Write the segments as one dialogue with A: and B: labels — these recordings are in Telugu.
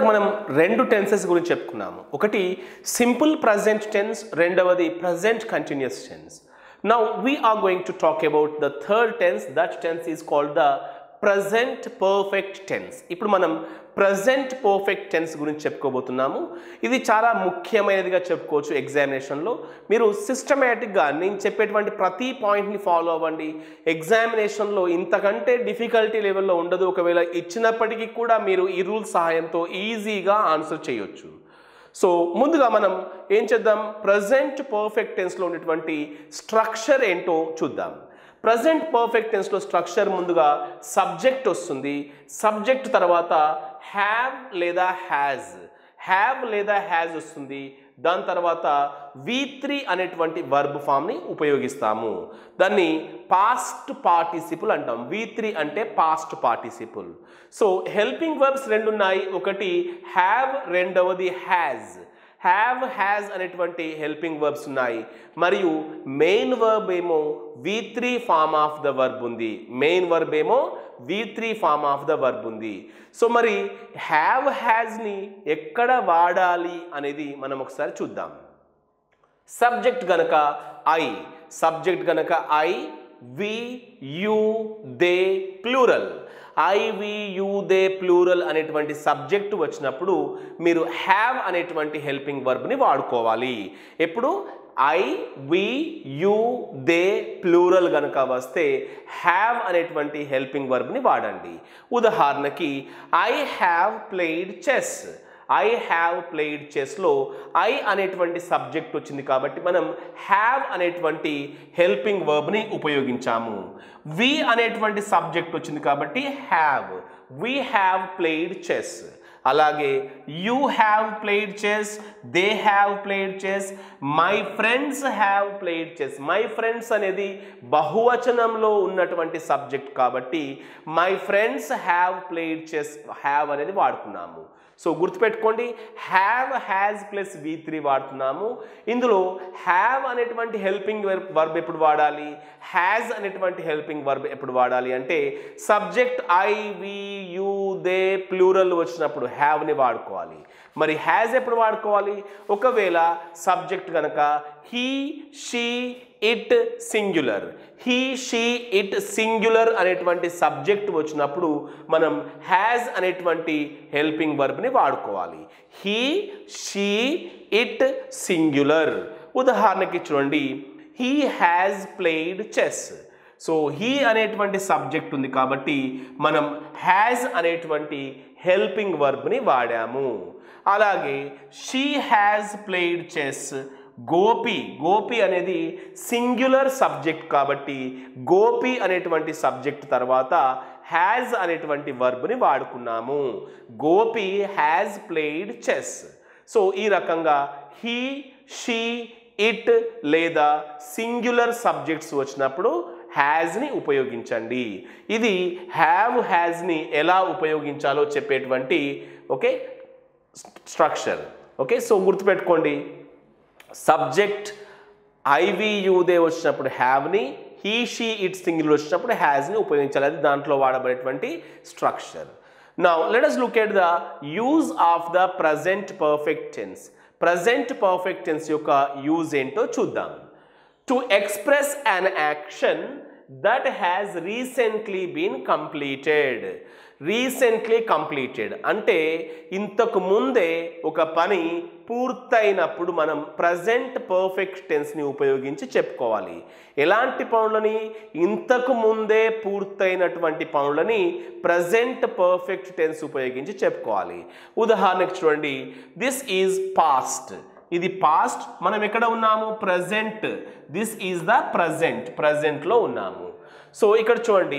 A: ఇప్పటివరకు మనం రెండు టెన్సెస్ గురించి చెప్పుకున్నాము ఒకటి సింపుల్ ప్రజెంట్ టెన్స్ రెండవది present continuous tense now we are going to talk about the third tense that tense is called the present perfect tense ఇప్పుడు మనం ప్రజెంట్ పర్ఫెక్ట్ టెన్స్ గురించి చెప్పుకోబోతున్నాము ఇది చాలా ముఖ్యమైనదిగా చెప్పుకోవచ్చు ఎగ్జామినేషన్లో మీరు సిస్టమేటిక్గా నేను చెప్పేటువంటి ప్రతి పాయింట్ని ఫాలో అవ్వండి ఎగ్జామినేషన్లో ఇంతకంటే డిఫికల్టీ లెవెల్లో ఉండదు ఒకవేళ ఇచ్చినప్పటికీ కూడా మీరు ఈ రూల్ సహాయంతో ఈజీగా ఆన్సర్ చేయొచ్చు సో ముందుగా మనం ఏం చేద్దాం ప్రజెంట్ పర్ఫెక్ట్ టెన్స్లో ఉన్నటువంటి స్ట్రక్చర్ ఏంటో చూద్దాం ప్రజెంట్ పర్ఫెక్ట్ టెన్స్లో స్ట్రక్చర్ ముందుగా సబ్జెక్ట్ వస్తుంది సబ్జెక్ట్ తర్వాత హ్యావ్ లేదా హ్యాజ్ హ్యావ్ లేదా హ్యాజ్ వస్తుంది దాని తర్వాత వి త్రీ అనేటువంటి వర్బ్ ఫామ్ని ఉపయోగిస్తాము దాన్ని పాస్ట్ పార్టిసిపుల్ అంటాం వి త్రీ అంటే past participle so helping verbs రెండు ఉన్నాయి ఒకటి హ్యావ్ రెండవది హ్యాజ్ హ్యావ్ హ్యాజ్ అనేటువంటి హెల్పింగ్ వర్బ్స్ ఉన్నాయి మరియు మెయిన్ వర్బ్ ఏమో V three form of the verb ఉంది మెయిన్ వర్బ్ ఏమో V three form of the verb ఉంది సో మరి హ్యావ్ హ్యాజ్ని ఎక్కడ వాడాలి అనేది మనం ఒకసారి చూద్దాం సబ్జెక్ట్ గనక ఐ సబ్జెక్ట్ గనక I we you they plural I we you they plural అనేటువంటి సబ్జెక్ట్ వచ్చినప్పుడు మీరు హ్యావ్ అనేటువంటి హెల్పింగ్ వర్బ్ని వాడుకోవాలి ఎప్పుడు I we you they plural గనక వస్తే హ్యావ్ అనేటువంటి హెల్పింగ్ వర్బ్ని వాడండి ఉదాహరణకి I have played chess I have played చెస్లో ఐ అనేటువంటి సబ్జెక్ట్ వచ్చింది కాబట్టి మనం హ్యావ్ అనేటువంటి హెల్పింగ్ వర్బ్ని ఉపయోగించాము వి అనేటువంటి సబ్జెక్ట్ వచ్చింది కాబట్టి have we have played chess అలాగే you have played chess they have played chess my friends have played chess my friends అనేది బహువచనంలో ఉన్నటువంటి సబ్జెక్ట్ కాబట్టి my friends have played chess have అనేది వాడుకున్నాము సో గుర్తుపెట్టుకోండి have has plus V three వాడుతున్నాము ఇందులో హ్యావ్ అనేటువంటి హెల్పింగ్ వర్బ్ ఎప్పుడు వాడాలి హ్యాజ్ అనేటువంటి హెల్పింగ్ వర్బ్ ఎప్పుడు వాడాలి అంటే subject I we you they plural వచ్చినప్పుడు హ్యావ్ని వాడుకోవాలి మరి హ్యాజ్ ఎప్పుడు వాడుకోవాలి ఒకవేళ సబ్జెక్ట్ కనుక he she it singular he she it singular అనేటువంటి సబ్జెక్ట్ వచ్చినప్పుడు మనం హ్యాజ్ అనేటువంటి హెల్పింగ్ వర్బ్ని వాడుకోవాలి హీ షీ ఇట్ సింగులర్ ఉదాహరణకి చూడండి he has played chess so he అనేటువంటి సబ్జెక్ట్ ఉంది కాబట్టి మనం హ్యాజ్ అనేటువంటి హెల్పింగ్ వర్బ్ని వాడాము అలాగే she has played chess Gopi Gopi అనేది సింగులర్ సబ్జెక్ట్ కాబట్టి గోపి అనేటువంటి సబ్జెక్ట్ తర్వాత హ్యాజ్ అనేటువంటి వర్బ్ని వాడుకున్నాము Gopi has played chess so ఈ రకంగా హీ షీ ఇట్ లేదా సింగులర్ సబ్జెక్ట్స్ వచ్చినప్పుడు హ్యాజ్ని ఉపయోగించండి ఇది హ్యావ్ హ్యాజ్ని ఎలా ఉపయోగించాలో చెప్పేటువంటి ఓకే స్ట్రక్చర్ ఓకే సో గుర్తుపెట్టుకోండి సబ్జెక్ట్ ఐవియుదే వచ్చినప్పుడు హ్యావ్ని హీ షీ ఇట్ సింగిల్ వచ్చినప్పుడు హ్యాజ్ని ఉపయోగించాలి అది దాంట్లో వాడబడేటువంటి structure now let us look at the use of the present perfect tense present perfect tense యొక్క యూజ్ ఏంటో చూద్దాం to express an action that has recently been completed recently completed అంటే ఇంతకు ముందే ఒక పని పూర్తయినప్పుడు మనం ప్రజెంట్ పర్ఫెక్ట్ టెన్స్ని ఉపయోగించి చెప్పుకోవాలి ఎలాంటి పనులని ఇంతకు ముందే పూర్తయినటువంటి పనులని ప్రజెంట్ పర్ఫెక్ట్ టెన్స్ ఉపయోగించి చెప్పుకోవాలి ఉదాహరణకు చూడండి దిస్ ఈజ్ పాస్ట్ ఇది పాస్ట్ మనం ఎక్కడ ఉన్నాము present this is the present ప్రజెంట్లో ఉన్నాము సో ఇక్కడ చూడండి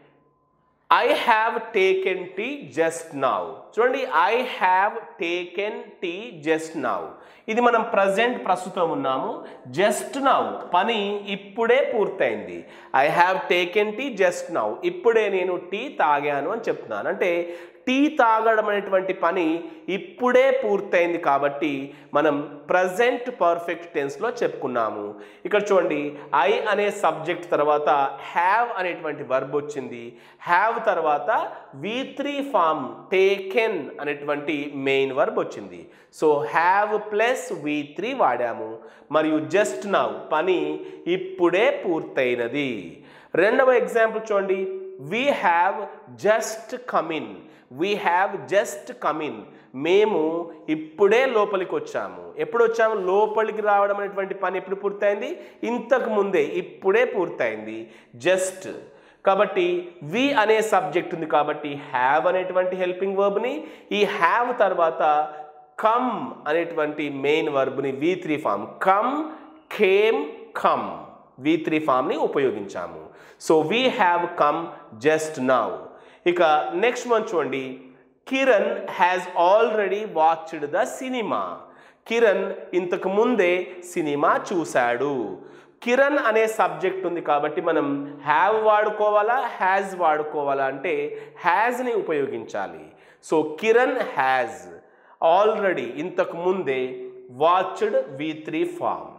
A: I have taken tea just now చూడండి I have taken tea just now ఇది మనం ప్రజెంట్ ప్రస్తుతం ఉన్నాము జస్ట్ నౌ పని ఇప్పుడే పూర్తయింది I have taken tea just now ఇప్పుడే నేను టీ తాగాను అని చెప్తున్నాను అంటే టీ తాగడం అనేటువంటి పని ఇప్పుడే పూర్తయింది కాబట్టి మనం ప్రజెంట్ పర్ఫెక్ట్ టెన్స్లో చెప్పుకున్నాము ఇక్కడ చూడండి ఐ అనే సబ్జెక్ట్ తర్వాత హ్యావ్ అనేటువంటి వర్బ్ వచ్చింది హ్యావ్ తర్వాత వి త్రీ ఫామ్ టేకెన్ అనేటువంటి మెయిన్ వర్బ్ వచ్చింది so have plus V three వాడాము మరియు జస్ట్ నౌ పని ఇప్పుడే పూర్తయినది రెండవ ఎగ్జాంపుల్ చూడండి we have just come in we have just come in మేము ఇప్పుడే లోపలికి వచ్చాము ఎప్పుడు వచ్చాము లోపలికి రావడం అనేటువంటి పని ఎప్పుడు పూర్తయింది ఇంతకు ముందే ఇప్పుడే పూర్తయింది జస్ట్ కాబట్టి వి అనే సబ్జెక్ట్ ఉంది కాబట్టి హ్యావ్ అనేటువంటి హెల్పింగ్ వర్బ్ని ఈ హ్యావ్ తర్వాత కమ్ అనేటువంటి మెయిన్ వర్బ్ని V three form come came come V three ఫామ్ని ఉపయోగించాము so we have come just now ఇక నెక్స్ట్ వన్ చూడండి Kiran has already watched the cinema Kiran ఇంతకు ముందే సినిమా చూశాడు కిరణ్ అనే సబ్జెక్ట్ ఉంది కాబట్టి మనం హ్యావ్ వాడుకోవాలా హ్యాజ్ వాడుకోవాలా అంటే హ్యాజ్ని ఉపయోగించాలి సో కిరణ్ హ్యాజ్ ఆల్రెడీ ఇంతకు ముందే watched V three form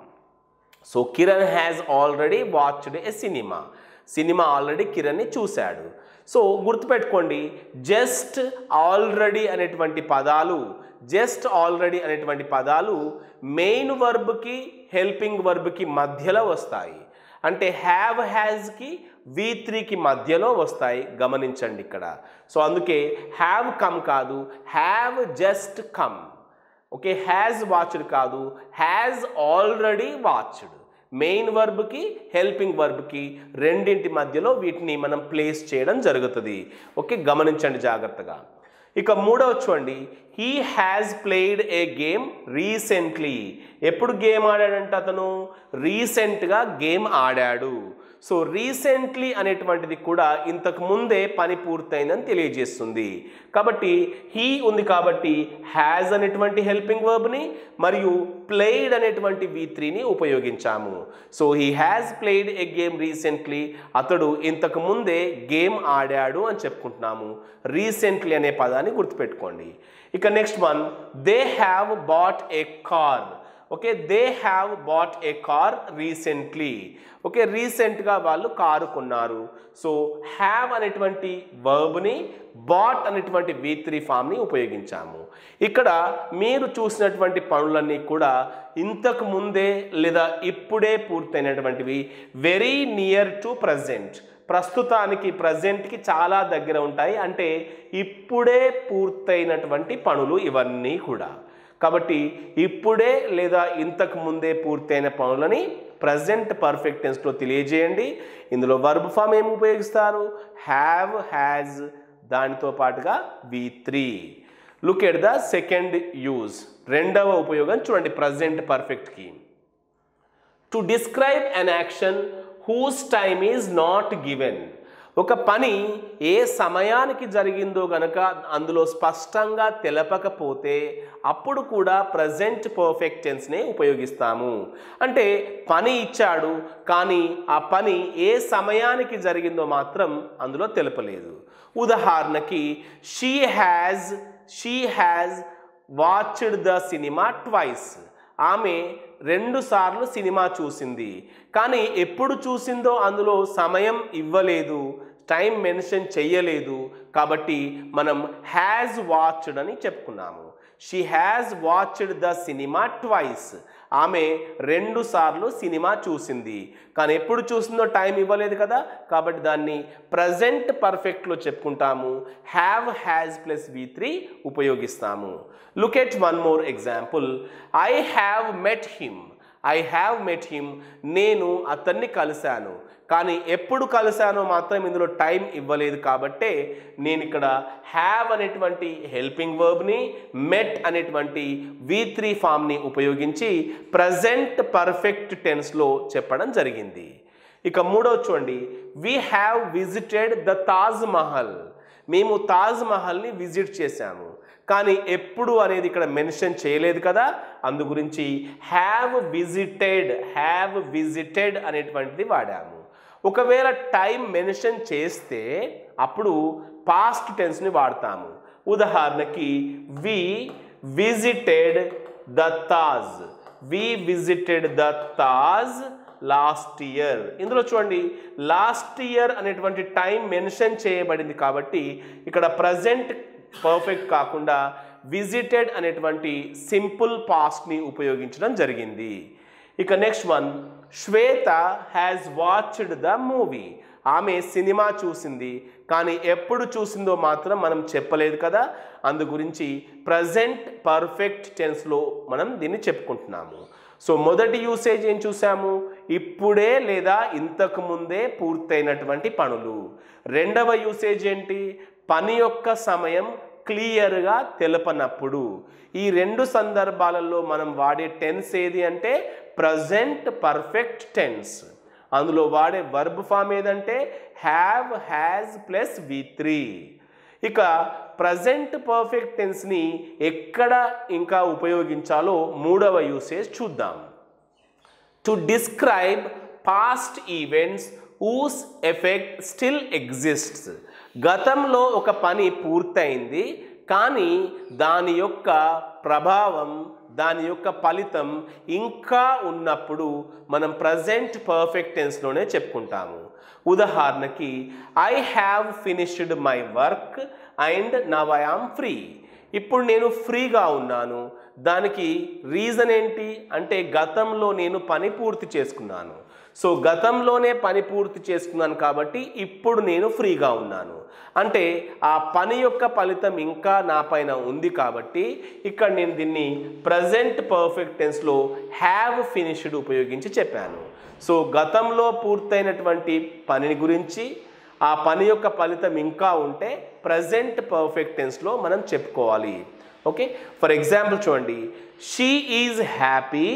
A: so Kiran has already watched a cinema cinema already కిరణ్ని చూశాడు సో గుర్తుపెట్టుకోండి జస్ట్ ఆల్రెడీ అనేటువంటి పదాలు జస్ట్ ఆల్రెడీ అనేటువంటి పదాలు మెయిన్ వర్బ్కి హెల్పింగ్ వర్బ్కి మధ్యలో వస్తాయి అంటే హ్యావ్ హ్యాజ్కి వి త్రీకి మధ్యలో వస్తాయి గమనించండి ఇక్కడ సో అందుకే హ్యావ్ కమ్ కాదు have just come okay has watched కాదు హ్యాజ్ ఆల్రెడీ వాచ్డ్ మెయిన్ వర్బ్కి హెల్పింగ్ వర్బ్కి రెండింటి మధ్యలో వీటిని మనం ప్లేస్ చేయడం జరుగుతుంది ఓకే గమనించండి జాగ్రత్తగా ఇక మూడవ చూడండి he has played a game recently ఎప్పుడు గేమ్ ఆడాడంట అతను రీసెంట్గా గేమ్ ఆడాడు సో రీసెంట్లీ అనేటువంటిది కూడా ఇంతకు ముందే పని పూర్తయిందని తెలియజేస్తుంది కాబట్టి హీ ఉంది కాబట్టి హ్యాజ్ అనేటువంటి హెల్పింగ్ వర్బ్ని మరియు ప్లేడ్ అనేటువంటి వి త్రీని ఉపయోగించాము so he has played a game recently అతడు ఇంతకు ముందే గేమ్ ఆడాడు అని చెప్పుకుంటున్నాము రీసెంట్లీ అనే పదాన్ని గుర్తుపెట్టుకోండి ఇక next one they have bought a car okay they have bought a car recently okay రీసెంట్గా వాళ్ళు కారు కొన్నారు సో హ్యావ్ అనేటువంటి వర్బ్ని బాట్ అనేటువంటి వి త్రీ ఫామ్ని ఉపయోగించాము ఇక్కడ మీరు చూసినటువంటి పనులన్నీ కూడా ఇంతకు ముందే లేదా ఇప్పుడే పూర్తయినటువంటివి వెరీ నియర్ టు ప్రజెంట్ ప్రస్తుతానికి ప్రజెంట్కి చాలా దగ్గర ఉంటాయి అంటే ఇప్పుడే పూర్తయినటువంటి పనులు ఇవన్నీ కూడా కాబట్టి ఇప్పుడే లేదా ఇంతకు ముందే పూర్తయిన పనులని ప్రజెంట్ పర్ఫెక్ట్ టెన్స్లో తెలియజేయండి ఇందులో వర్బ్ ఫామ్ ఏమి ఉపయోగిస్తారు హ్యావ్ హ్యాజ్ దానితో పాటుగా V three look at the second use రెండవ ఉపయోగం చూడండి ప్రజెంట్ పర్ఫెక్ట్కి to describe an action whose time is not given ఒక పని ఏ సమయానికి జరిగిందో గనక అందులో స్పష్టంగా తెలపకపోతే అప్పుడు కూడా ప్రజెంట్ పర్ఫెక్ట్ టెన్స్నే ఉపయోగిస్తాము అంటే పని ఇచ్చాడు కానీ ఆ పని ఏ సమయానికి జరిగిందో మాత్రం అందులో తెలపలేదు ఉదాహరణకి she has she has watched the cinema twice ఆమె రెండు సార్లు సినిమా చూసింది కానీ ఎప్పుడు చూసిందో అందులో సమయం ఇవ్వలేదు టైం మెన్షన్ చెయ్యలేదు కాబట్టి మనం హ్యాజ్ వాచ్డ్ అని చెప్పుకున్నాము she has watched the cinema twice ఆమె రెండు సార్లు సినిమా చూసింది కానీ ఎప్పుడు చూసిందో టైం ఇవ్వలేదు కదా కాబట్టి దాన్ని ప్రజెంట్ పర్ఫెక్ట్లో చెప్పుకుంటాము have has plus V three ఉపయోగిస్తాము look at one more example I have met him I have met him నేను అతన్ని కలిశాను కానీ ఎప్పుడు కలిశానో మాత్రం ఇందులో టైం ఇవ్వలేదు కాబట్టే నేను ఇక్కడ హ్యావ్ అనేటువంటి హెల్పింగ్ వర్బ్ని మెట్ అనేటువంటి వి త్రీ ఫామ్ని ఉపయోగించి ప్రజెంట్ పర్ఫెక్ట్ టెన్స్లో చెప్పడం జరిగింది ఇక మూడవ చూడండి we have visited the Taj Mahal మేము తాజ్ మహల్ని విజిట్ చేశాము కానీ ఎప్పుడు అనేది ఇక్కడ మెన్షన్ చేయలేదు కదా అందు గురించి హ్యావ్ విజిటెడ్ హ్యావ్ విజిటెడ్ అనేటువంటిది వాడాము ఒకవేళ టైం మెన్షన్ చేస్తే అప్పుడు పాస్ట్ టెన్స్ని వాడతాము ఉదాహరణకి we visited the Taj we visited the Taj last year ఇందులో చూడండి లాస్ట్ ఇయర్ అనేటువంటి టైం మెన్షన్ చేయబడింది కాబట్టి ఇక్కడ ప్రజెంట్ పర్ఫెక్ట్ కాకుండా విజిటెడ్ అనేటువంటి సింపుల్ పాస్ట్ని ఉపయోగించడం జరిగింది ఇక next one Shweta has watched the movie ఆమె సినిమా చూసింది కానీ ఎప్పుడు చూసిందో మాత్రం మనం చెప్పలేదు కదా అందు గురించి ప్రజెంట్ పర్ఫెక్ట్ టెన్స్లో మనం దీన్ని చెప్పుకుంటున్నాము సో మొదటి యూసేజ్ ఏం చూసాము ఇప్పుడే లేదా ఇంతకు ముందే పూర్తయినటువంటి పనులు రెండవ యూసేజ్ ఏంటి పని యొక్క సమయం క్లియర్గా తెలపనప్పుడు ఈ రెండు సందర్భాలలో మనం వాడే టెన్స్ ఏది అంటే ప్రజెంట్ పర్ఫెక్ట్ టెన్స్ అందులో వాడే వర్బ్ ఫామ్ ఏదంటే have has plus V three ఇక ప్రజెంట్ పర్ఫెక్ట్ టెన్స్ని ఎక్కడ ఇంకా ఉపయోగించాలో మూడవ యూసేజ్ చూద్దాం to describe past events whose effect still exists గతంలో ఒక పని పూర్తయింది కానీ దాని యొక్క ప్రభావం దాని యొక్క ఫలితం ఇంకా ఉన్నప్పుడు మనం ప్రజెంట్ పర్ఫెక్ట్ టెన్స్లోనే చెప్పుకుంటాము ఉదాహరణకి I have finished my work and now I am free ఇప్పుడు నేను ఫ్రీగా ఉన్నాను దానికి రీజన్ ఏంటి అంటే గతంలో నేను పని పూర్తి చేసుకున్నాను సో గతంలోనే పని పూర్తి చేసుకున్నాను కాబట్టి ఇప్పుడు నేను ఫ్రీగా ఉన్నాను అంటే ఆ పని యొక్క ఫలితం ఇంకా నా పైన ఉంది కాబట్టి ఇక్కడ నేను దీన్ని ప్రజెంట్ పర్ఫెక్ట్ టెన్స్లో హ్యావ్ ఫినిష్డ్ ఉపయోగించి చెప్పాను సో గతంలో పూర్తయినటువంటి పనిని గురించి ఆ పని యొక్క ఫలితం ఇంకా ఉంటే ప్రజెంట్ పర్ఫెక్ట్ టెన్స్లో మనం చెప్పుకోవాలి ఓకే ఫర్ ఎగ్జాంపుల్ చూడండి she is happy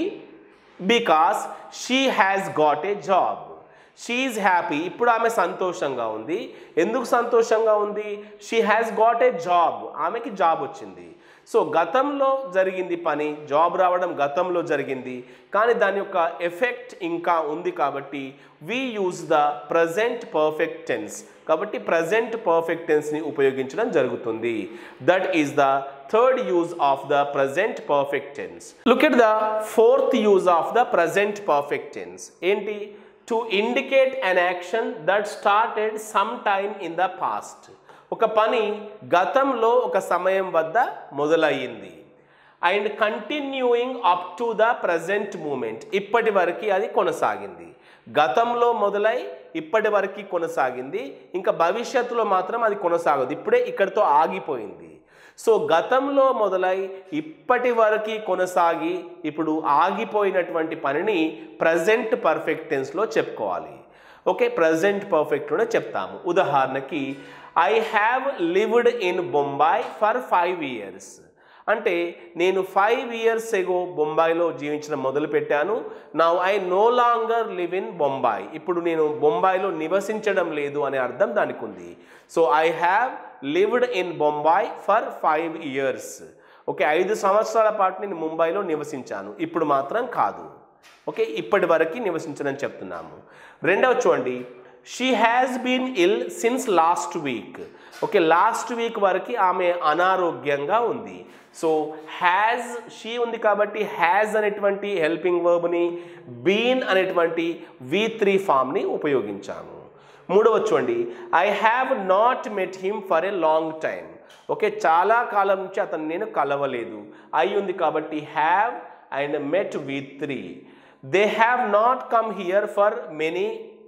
A: because she has got a job she's happy ఇప్పుడు ఆమె సంతోషంగా ఉంది ఎందుకు సంతోషంగా ఉంది she has got a job ఆమెకి జాబ్ వచ్చింది సో గతంలో జరిగింది పని జాబ్ రావడం గతంలో జరిగింది కానీ దాని యొక్క ఎఫెక్ట్ ఇంకా ఉంది కాబట్టి we use the present perfect tense కాబట్టి ప్రజెంట్ పర్ఫెక్ట్ టెన్స్ని ఉపయోగించడం జరుగుతుంది that is the third use of the present perfect tense look at the fourth use of the present perfect tense ఏంటి to indicate an action that started some time in the past ఒక పని గతంలో ఒక సమయం వద్ద మొదలయ్యింది and continuing up to the present moment ఇప్పటి వరకు అది కొనసాగింది గతంలో మొదలై ఇప్పటి వరకు కొనసాగింది ఇంకా భవిష్యత్తులో మాత్రం అది కొనసాగదు ఇప్పుడే ఇక్కడితో ఆగిపోయింది సో గతంలో మొదలై ఇప్పటి వరకు కొనసాగి ఇప్పుడు ఆగిపోయినటువంటి పనిని ప్రజెంట్ పర్ఫెక్ట్ టెన్స్లో చెప్పుకోవాలి ఓకే ప్రజెంట్ పర్ఫెక్ట్లోనే చెప్తాము ఉదాహరణకి I have lived in Bombay for five years అంటే నేను ఫైవ్ ఇయర్స్ ఎగో బొంబాయిలో జీవించడం మొదలుపెట్టాను నా I no longer live in Bombay ఇప్పుడు నేను బొంబాయిలో నివసించడం లేదు అనే అర్థం దానికి ఉంది so I have lived in Bombay for five years okay ఐదు సంవత్సరాల పాటు నేను ముంబైలో నివసించాను ఇప్పుడు మాత్రం కాదు ఓకే ఇప్పటి వరకు నివసించనని చెప్తున్నాము రెండవ చూడండి she has been ill since last week okay last week వరకు ఆమె అనారోగ్యంగా ఉంది సో హ్యాజ్ షీ ఉంది కాబట్టి హ్యాజ్ అనేటువంటి హెల్పింగ్ వర్బ్ని బీన్ అనేటువంటి వి త్రీ ఫామ్ని ఉపయోగించాము మూడవ చూడండి I have not met him for a long time okay చాలా కాలం నుంచి అతను నేను కలవలేదు అయి ఉంది కాబట్టి have and met V three they have not come here for many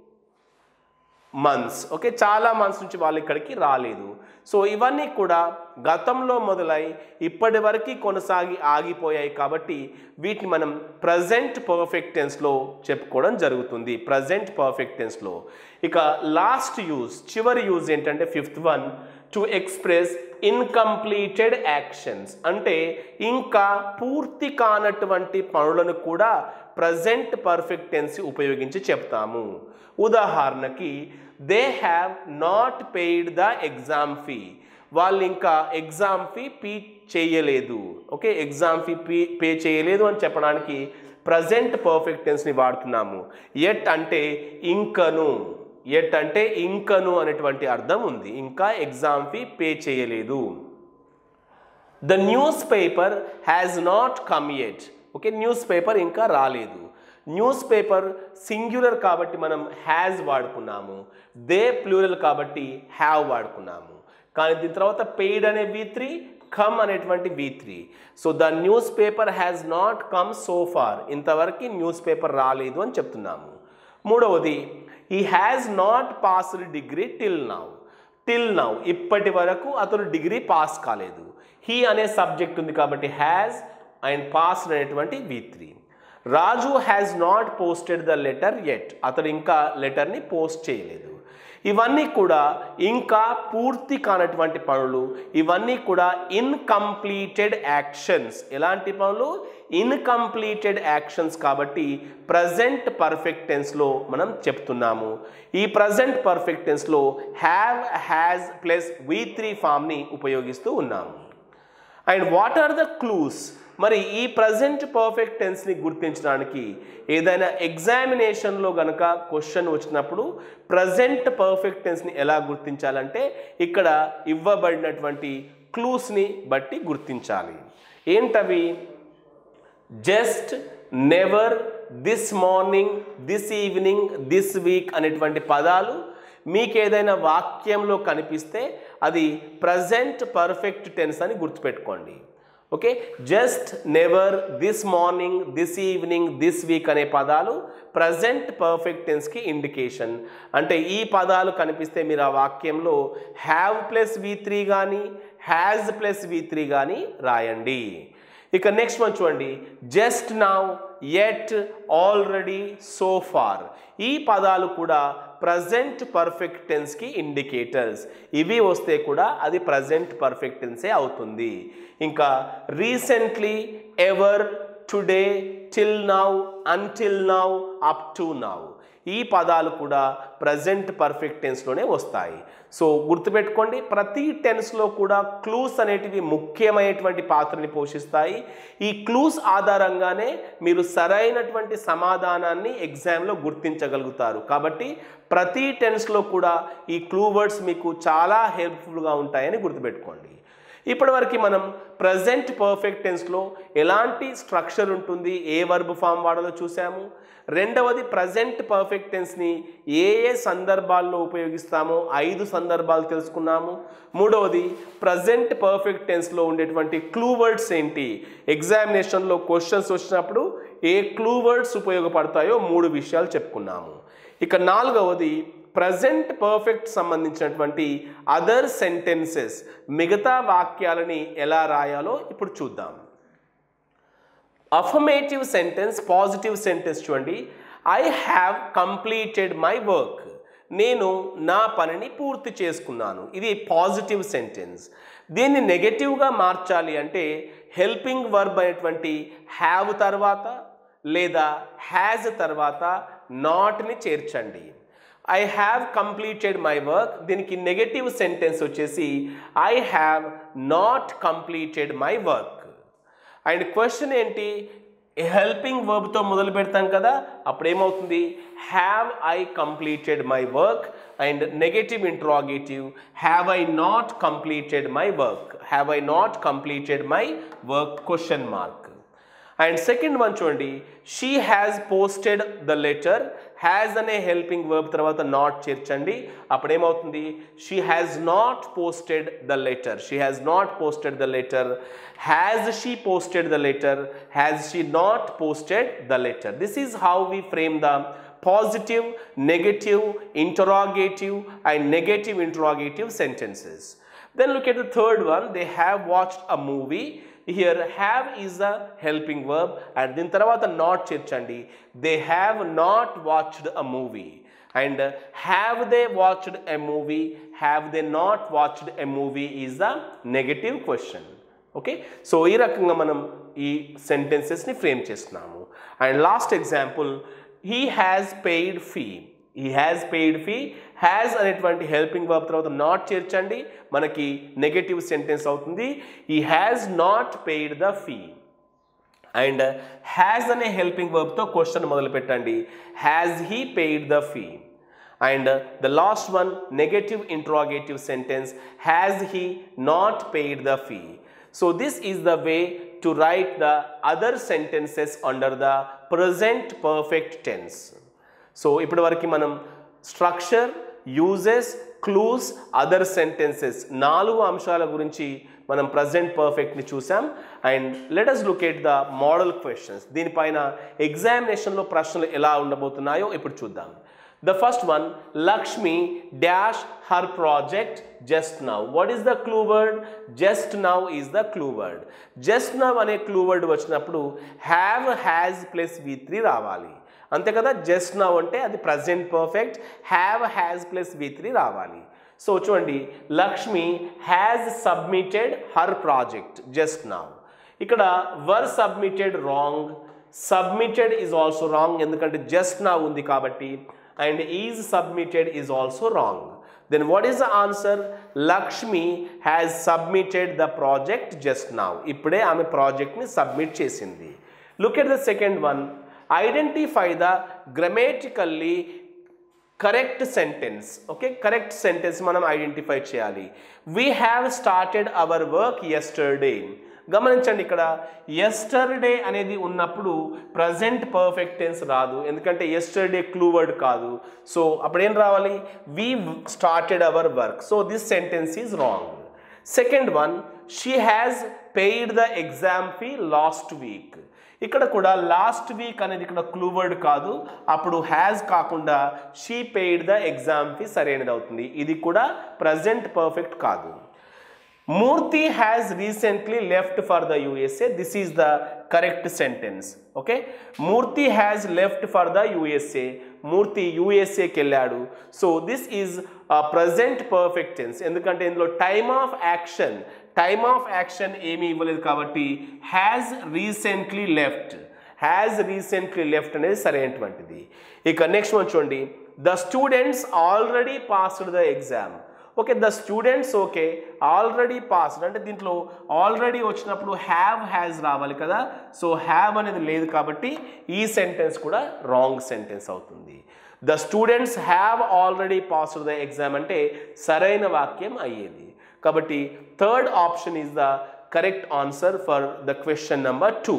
A: months okay చాలా మంత్స్ నుంచి వాళ్ళు ఇక్కడికి రాలేదు సో ఇవన్నీ కూడా గతంలో మొదలై ఇప్పటి వరకు కొనసాగి ఆగిపోయాయి కాబట్టి వీటిని మనం ప్రజెంట్ పర్ఫెక్ట్ టెన్స్లో చెప్పుకోవడం జరుగుతుంది ప్రజెంట్ పర్ఫెక్ట్ టెన్స్లో ఇక లాస్ట్ యూజ్ చివరి యూజ్ ఏంటంటే fifth one to express incompleted actions అంటే ఇంకా పూర్తి కానటువంటి పనులను కూడా ప్రజెంట్ పర్ఫెక్ట్ టెన్స్ ఉపయోగించి చెప్తాము ఉదాహరణకి they have not paid the exam fee వాళ్ళు ఇంకా ఎగ్జామ్ ఫీ పీ చేయలేదు okay exam fee pay pay చేయలేదు అని చెప్పడానికి ప్రజెంట్ పర్ఫెక్ట్ టెన్స్ని వాడుతున్నాము ఎట్ అంటే ఇంకను ఎట్ అంటే ఇంకను అనేటువంటి అర్థం ఉంది ఇంకా ఎగ్జామ్ ఫీ పే చేయలేదు the newspaper has not come yet okay newspaper ఇంకా రాలేదు న్యూస్ పేపర్ సింగ్యులర్ కాబట్టి మనం హ్యాజ్ వాడుకున్నాము దే ప్లూరల్ కాబట్టి హ్యావ్ వాడుకున్నాము కానీ దీని తర్వాత పెయిడ్ అనే వి త్రీ కమ్ అనేటువంటి V three so the newspaper has not come so far ఇంతవరకు న్యూస్ పేపర్ రాలేదు అని చెప్తున్నాము మూడవది he has not passed degree till now till now ఇప్పటి వరకు అతను డిగ్రీ పాస్ కాలేదు హీ అనే సబ్జెక్ట్ ఉంది కాబట్టి హ్యాజ్ అండ్ పాస్డ్ అనేటువంటి V three Raju has not posted the letter yet అతడు ఇంకా లెటర్ని పోస్ట్ చేయలేదు ఇవన్నీ కూడా ఇంకా పూర్తి కానటువంటి పనులు ఇవన్నీ కూడా ఇన్కంప్లీటెడ్ యాక్షన్స్ ఎలాంటి పనులు ఇన్కంప్లీటెడ్ యాక్షన్స్ కాబట్టి ప్రజెంట్ పర్ఫెక్ట్ టెన్స్లో మనం చెప్తున్నాము ఈ ప్రజెంట్ పర్ఫెక్ట్ టెన్స్లో have has plus V three ఫామ్ని ఉపయోగిస్తూ ఉన్నాము and what are the clues మరి ఈ ప్రజెంట్ పర్ఫెక్ట్ టెన్స్ని గుర్తించడానికి ఏదైనా ఎగ్జామినేషన్లో గనక క్వశ్చన్ వచ్చినప్పుడు ప్రజెంట్ పర్ఫెక్ట్ టెన్స్ని ఎలా గుర్తించాలంటే ఇక్కడ ఇవ్వబడినటువంటి క్లూస్ని బట్టి గుర్తించాలి ఏంటవి just never this morning this evening this week అనేటువంటి పదాలు మీకు ఏదైనా వాక్యంలో కనిపిస్తే అది ప్రజెంట్ పర్ఫెక్ట్ టెన్స్ అని గుర్తుపెట్టుకోండి okay just never this morning this evening this week అనే పదాలు ప్రజెంట్ పర్ఫెక్ట్ టెన్స్కి ఇండికేషన్ అంటే ఈ పదాలు కనిపిస్తే మీరు ఆ వాక్యంలో హ్యావ్ ప్లస్ వి త్రీ కానీ హ్యాజ్ ప్లస్ వి త్రీ కానీ రాయండి ఇక నెక్స్ట్ వన్ చూడండి just now yet already so far ఈ పదాలు కూడా ప్రజెంట్ పర్ఫెక్ట్ టెన్స్కి ఇండికేటర్స్ ఇవి వస్తే కూడా అది ప్రజెంట్ పర్ఫెక్ట్ టెన్సే అవుతుంది ఇంకా recently ever today till now until now up to now ఈ పదాలు కూడా ప్రజెంట్ పర్ఫెక్ట్ టెన్స్లోనే వస్తాయి సో గుర్తుపెట్టుకోండి ప్రతి టెన్స్లో కూడా క్లూస్ అనేటివి ముఖ్యమైనటువంటి పాత్రని పోషిస్తాయి ఈ క్లూస్ ఆధారంగానే మీరు సరైనటువంటి సమాధానాన్ని ఎగ్జామ్లో గుర్తించగలుగుతారు కాబట్టి ప్రతి టెన్స్లో కూడా ఈ క్లూ వర్డ్స్ మీకు చాలా హెల్ప్ఫుల్గా ఉంటాయని గుర్తుపెట్టుకోండి ఇప్పటివరకు మనం ప్రజెంట్ పర్ఫెక్ట్ టెన్స్లో ఎలాంటి స్ట్రక్చర్ ఉంటుంది ఏ వర్బ్ ఫామ్ వాడాలో చూసాము రెండవది ప్రజెంట్ పర్ఫెక్ట్ టెన్స్ని ఏ ఏ సందర్భాల్లో ఉపయోగిస్తామో ఐదు సందర్భాలు తెలుసుకున్నాము మూడవది ప్రజెంట్ పర్ఫెక్ట్ టెన్స్లో ఉండేటువంటి క్లూ వర్డ్స్ ఏంటి ఎగ్జామినేషన్లో క్వశ్చన్స్ వచ్చినప్పుడు ఏ క్లూ వర్డ్స్ ఉపయోగపడతాయో మూడు విషయాలు చెప్పుకున్నాము ఇక నాలుగవది ప్రజెంట్ పర్ఫెక్ట్ సంబంధించినటువంటి అదర్ సెంటెన్సెస్ మిగతా వాక్యాలని ఎలా రాయాలో ఇప్పుడు చూద్దాం అఫర్మేటివ్ సెంటెన్స్ పాజిటివ్ సెంటెన్స్ చూడండి I have completed my work నేను నా పనిని పూర్తి చేసుకున్నాను ఇది పాజిటివ్ సెంటెన్స్ దీన్ని నెగటివ్గా మార్చాలి అంటే హెల్పింగ్ వర్బ్ అనేటువంటి హ్యావ్ తర్వాత లేదా హ్యాజ్ తర్వాత నాట్ని చేర్చండి I have completed my work దీనికి నెగటివ్ సెంటెన్స్ వచ్చేసి I have not completed my work and question ఏంటి హెల్పింగ్ వర్బ్తో మొదలు పెడతాం కదా అప్పుడు ఏమవుతుంది have I completed my work and negative interrogative have I not completed my work have I not completed my work question mark and second one చూడండి she has posted the letter has అనే హెల్పింగ్ వర్బ్ తర్వాత నాట్ చేర్చండి అప్పుడు ఏమవుతుంది she has not posted the letter she has not posted the letter has she posted the letter has she not posted the letter this is how we frame the positive, negative, interrogative and negative interrogative sentences. Then look at the third one. They have watched a movie. Here have is a helping verb and దీని తర్వాత not చేర్చండి they have not watched a movie and have they watched a movie have they not watched a movie is the negative question okay so ఈ రకంగా మనం ఈ సెంటెన్సెస్ని ఫ్రేమ్ చేస్తున్నాము and last example he has paid fee he has paid fee has అనేటువంటి హెల్పింగ్ వర్బ్ తర్వాత నాట్ చేర్చండి మనకి నెగటివ్ సెంటెన్స్ అవుతుంది he has not paid the fee and has అనే హెల్పింగ్ వర్బ్తో క్వశ్చన్ మొదలు పెట్టండి has he paid the fee and the last one negative interrogative sentence has he not paid the fee So this is the way to write the other sentences under the present perfect tense. So ఇప్పటి వరకు మనం structure uses clues other sentences నాలుగు అంశాల గురించి మనం ప్రజెంట్ పర్ఫెక్ట్ని చూసాం and let us look at the model questions దీనిపైన ఎగ్జామినేషన్లో ప్రశ్నలు ఎలా ఉండబోతున్నాయో ఇప్పుడు చూద్దాం the first one Lakshmi dash her project just now what is the clue word just now is the clue word just now అనే క్లూ వర్డ్ వచ్చినప్పుడు have has plus V three రావాలి అంతే కదా జస్ట్ నౌ అంటే అది present perfect have has plus V three రావాలి సో చూడండి Lakshmi has submitted her project just now ఇక్కడ were submitted wrong submitted is also wrong ఎందుకంటే జస్ట్ నా ఉంది కాబట్టి and is submitted is also wrong then what is the answer Lakshmi has submitted the project just now ఇప్పుడే ఆమె ప్రాజెక్ట్ని సబ్మిట్ చేసింది look at the second one identify the grammatically correct sentence okay correct sentence మనం ఐడెంటిఫై చేయాలి we have started our work yesterday గమనించండి ఇక్కడ ఎస్టర్డే అనేది ఉన్నప్పుడు ప్రజెంట్ పర్ఫెక్ట్ టెన్స్ రాదు ఎందుకంటే ఎస్టర్డే క్లూ వర్డ్ కాదు సో అప్పుడు ఏం రావాలి we started our work so this sentence is wrong second one she has paid the exam fee last week ఇక్కడ కూడా లాస్ట్ వీక్ అనేది ఇక్కడ క్లూ వర్డ్ కాదు అప్పుడు హ్యాజ్ కాకుండా she paid the exam fee సరైనది అవుతుంది ఇది కూడా ప్రజెంట్ పర్ఫెక్ట్ కాదు Murthy has recently left for the USA this is the correct sentence okay Murthy has left for the USA Murthy యుఎస్ఏకి వెళ్ళాడు so this is present perfect tense ఎందుకంటే ఇందులో time of action time of action ఏమీ ఇవ్వలేదు కాబట్టి has recently left has recently left అనేది సరైనటువంటిది ఇక నెక్స్ట్ వన్ చూడండి the students already passed the exam okay the students okay already passed అంటే దీంట్లో ఆల్రెడీ వచ్చినప్పుడు హ్యావ్ హ్యాజ్ రావాలి కదా సో హ్యావ్ అనేది లేదు కాబట్టి ఈ సెంటెన్స్ కూడా రాంగ్ సెంటెన్స్ అవుతుంది the students have already passed the exam అంటే సరైన వాక్యం అయ్యేది కాబట్టి third option is the correct answer for the question number two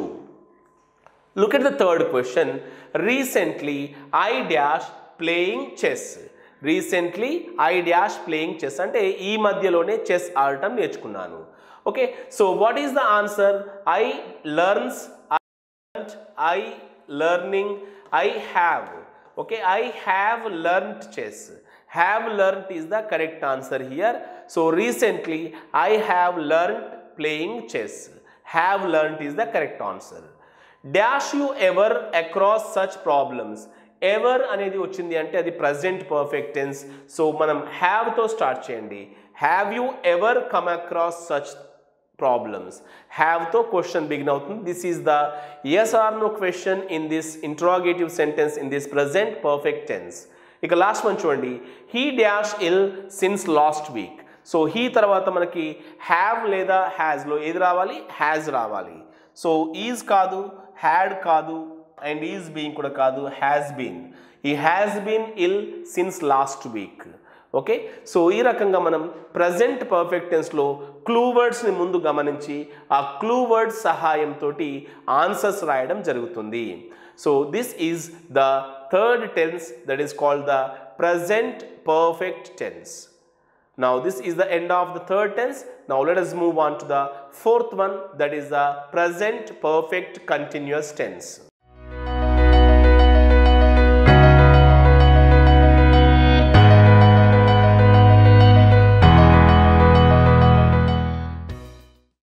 A: Look at the third question. Recently, I dash playing chess. Recently I dash playing chess అంటే ఈ మధ్యలోనే చెస్ ఆడటం నేర్చుకున్నాను okay so what is the answer I learns I learning I have okay I have learned chess have learned is the correct answer here so recently I have learned playing chess have learned is the correct answer dash you ever across such problems ever అనేది వచ్చింది అంటే అది ప్రజెంట్ పర్ఫెక్ట్ టెన్స్ సో మనం హ్యావ్తో స్టార్ట్ చేయండి have you ever come across such problems హ్యావ్తో క్వశ్చన్ బిగిన్ అవుతుంది this is the yes or no question in this interrogative sentence in this present perfect tense ఇక లాస్ట్ వన్ చూడండి he dash ill since last week so he తర్వాత మనకి హ్యావ్ లేదా హ్యాజ్లో ఏది రావాలి హ్యాజ్ రావాలి సో ఈజ్ కాదు హ్యాడ్ కాదు అండ్ ఈజ్ బీయింగ్ కూడా కాదు హ్యాస్ బీన్ ఈ has been ill since last week okay so ఈ రకంగా మనం ప్రజెంట్ పర్ఫెక్ట్ టెన్స్లో క్లూ వర్డ్స్ని ముందు గమనించి ఆ క్లూ వర్డ్స్ సహాయంతో ఆన్సర్స్ రాయడం జరుగుతుంది so this is the third tense that is called the present perfect tense Now this is the end of the third tense. Now let us move on to the fourth one that is the present perfect continuous tense.